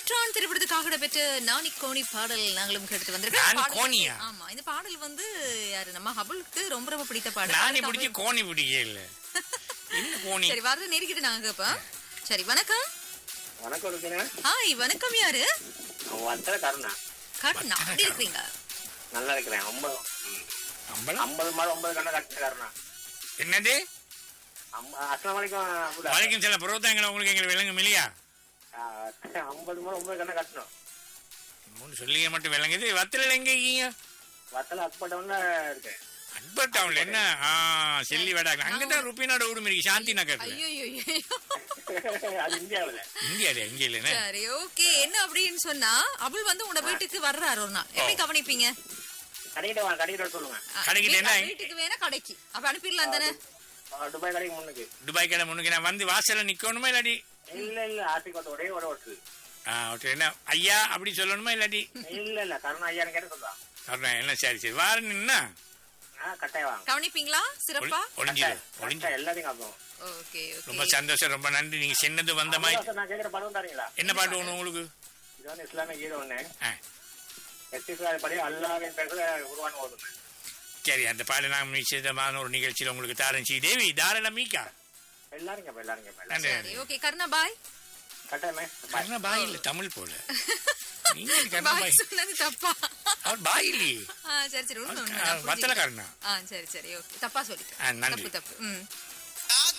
மாற்றான் திரைப்படத்துக்காக பெற்ற நானி கோணி பாடல் நாங்களும் கேட்டு வந்திருக்கோம் நானி பாடல் கோணியா? ஆமா இந்த பாடல் வந்து யாரு நம்ம ஹபுலுக்கு ரொம்ப ரொம்ப பிடித்த பாடல் நானே அதுக்காக- பிடிக்க கோணி பிடிக்க இல்ல என்ன கோணி சரி வரத நெருக்கிட்டு நாங்க கேப்போம் சரி வணக்கம் வணக்கம் இருக்குங்க ஹாய் வணக்கம் யாரு வந்தல கருணா கருணா அப்படி இருக்கிறீங்க நல்லா இருக்கிறேன் ஐம்பது அம்பலம் ஐம்பது மாடு ஒன்பது கண்ணை கட்ட கருணா என்னது அஸ்லாம் வலைக்கும் வலைக்கும் சில புரோத்தாங்கள உங்களுக்கு எங்களை விலங்கு மில்லியா ஐம்பது மாடு ஒன்பது கண்ணை கட்டணும் மூணு சொல்லிய மட்டும் விளங்குது வத்தல எங்க இருக்கீங்க வத்தல அக்பட்டவுன்ல இருக்கு அக்பர் டவுன்ல என்ன ஆ செல்லி வேடாங்க அங்கதான் ருப்பினாட ஊடும் இருக்கு சாந்தி நகர்ல ஐயோ ஐயோ அது இந்தியாவுல இந்தியாலே இங்க இல்லைன்னு சரி ஓகே என்ன அப்படின்னு சொன்னா அபுல் வந்து உங்க வீட்டுக்கு வர்றாரு ஒரு நாள் எப்படி கவனிப்பீங்க கடைக்கிட்ட வாங்க கடைக்கிட்ட சொல்லுங்க அ, கடைக்கு வீ- என்ன? வீட்டுக்கு வேணா கடைக்கு அப்ப அனுப்பிடலாம் தானே ஆ, துபாய் கடைக்கு முன்னுக்கு துபாய் கடை முன்னுக்கு நான் வந்து வாசல்ல நிக்கணுமா இல்லாட்டி இல்ல இல்ல ஆசிக்கு ஒரே ஒரு ஓட்டு ஆ ஓகே என்ன ஐயா அப்படி சொல்லணுமா இல்லாட்டி இல்ல இல்ல கருணா ஐயான்னு கேட்டு சொல்றான் சொல்றேன் என்ன சரி சரி வார நின்னா ஆ கட்டாயம் வாங்க கவனிப்பீங்களா சிறப்பா ஒளிஞ்சிரு கட்டாயம், ஒளிஞ்சிரு கட்டாயம், எல்லாத்தையும் காப்போம் ஓகே ரொம்ப ஓகே சந்தோஷம் ரொம்ப நன்றி நீங்க சின்னது வந்த மாதிரி நான் கேட்கிற படம் தரீங்களா என்ன பாட்டு ஒண்ணு உங்களுக்கு இது வந்து இஸ்லாமிய கீதை ஒண்ணு ஆ, எஸ்டிஸ்லாமிய படி அல்லாவின் பேர்ல உருவான ஓதுங்க சரி அந்த பாடு நான் நிச்சயமான ஒரு நிகழ்ச்சியில் உங்களுக்கு தாரன் ஸ்ரீ தேவி தாராள மீக்கா எல்லாரும் கேப்பா எல்லாரும் கேப்பா நன்றி சரி ஓகே கருணா பாய் கட்டாயமே கர்ணா பாய் இல்ல தமிழ் போல நீங்க கர்ணா பாய் பாய் சொன்னது தப்பா அவர் பாய் இல்லையே ஆ சரி சரி உண்மை உண்மை ஆ, நான் வத்தல புரிஞ்சுக்கிட்டேன். கர்ணா ஆ சரி சரி ஓகே தப்பா சொல்லிட்டேன் ஆ, நன்றி. தப்பு தப்பு ம்